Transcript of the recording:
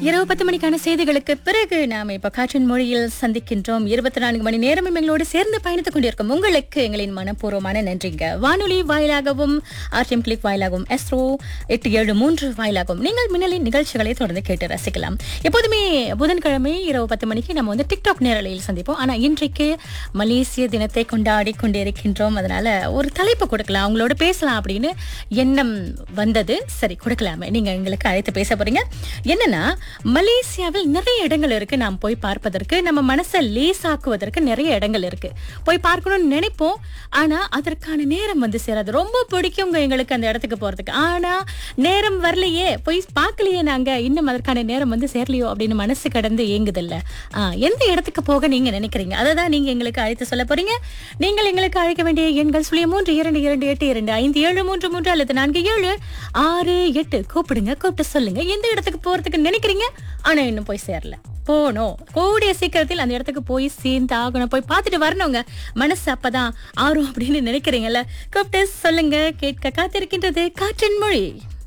இரவு பத்து மணிக்கான செய்திகளுக்கு பிறகு நாம இப்ப காற்றின் மொழியில் சந்திக்கின்றோம் இருபத்தி நான்கு மணி நேரமும் எங்களோடு சேர்ந்து பயணித்துக் கொண்டிருக்கும் உங்களுக்கு எங்களின் மனப்பூர்வமான நன்றிங்க வானொலி வாயிலாகவும் ஆர்டிஎம் கிளிக் வாயிலாகவும் எஸ்ரோ எட்டு ஏழு மூன்று வாயிலாகவும் நீங்கள் மின்னலின் நிகழ்ச்சிகளை தொடர்ந்து கேட்டு ரசிக்கலாம் எப்போதுமே புதன்கிழமை இரவு பத்து மணிக்கு நம்ம வந்து டிக்டாக் நேரலையில் சந்திப்போம் ஆனா இன்றைக்கு மலேசிய தினத்தை கொண்டாடி கொண்டிருக்கின்றோம் அதனால ஒரு தலைப்பு கொடுக்கலாம் அவங்களோட பேசலாம் அப்படின்னு எண்ணம் வந்தது சரி கொடுக்கலாமே நீங்க எங்களுக்கு அழைத்து பேச போறீங்க என்னன்னா மலேசியாவில் நிறைய இடங்கள் இருக்கு நாம் போய் பார்ப்பதற்கு நம்ம மனசை லேசாக்குவதற்கு நிறைய இடங்கள் இருக்கு போய் பார்க்கணும்னு நினைப்போம் ஆனா அதற்கான நேரம் வந்து சேராது ரொம்ப பிடிக்குங்க எங்களுக்கு அந்த இடத்துக்கு போறதுக்கு ஆனா நேரம் வரலையே போய் பார்க்கலையே நாங்க இன்னும் அதற்கான நேரம் வந்து சேரலையோ அப்படின்னு மனசு கடந்து ஏங்குதில்ல ஆஹ் எந்த இடத்துக்கு போக நீங்க நினைக்கிறீங்க அதை தான் நீங்க எங்களுக்கு அழைத்து சொல்ல போறீங்க நீங்கள் எங்களுக்கு அழைக்க வேண்டிய எண்கள் சுழிய மூன்று இரண்டு இரண்டு எட்டு இரண்டு ஐந்து ஏழு மூன்று மூன்று அல்லது நான்கு ஏழு ஆறு எட்டு கூப்பிடுங்க கூப்பிட்டு சொல்லுங்க எந்த இடத்துக்கு போறதுக்கு நினைக்கிறீங்க ஆனா இன்னும் போய் சேரல போனோம் கூடிய சீக்கிரத்தில் அந்த இடத்துக்கு போய் சேர்ந்து ஆகணும் போய் பார்த்துட்டு வரணுங்க மனசு அப்பதான் ஆறும் அப்படின்னு நினைக்கிறீங்கல்ல கூப்பிட்டு சொல்லுங்க கேட்க காத்திருக்கின்றது காற்றின் மொழி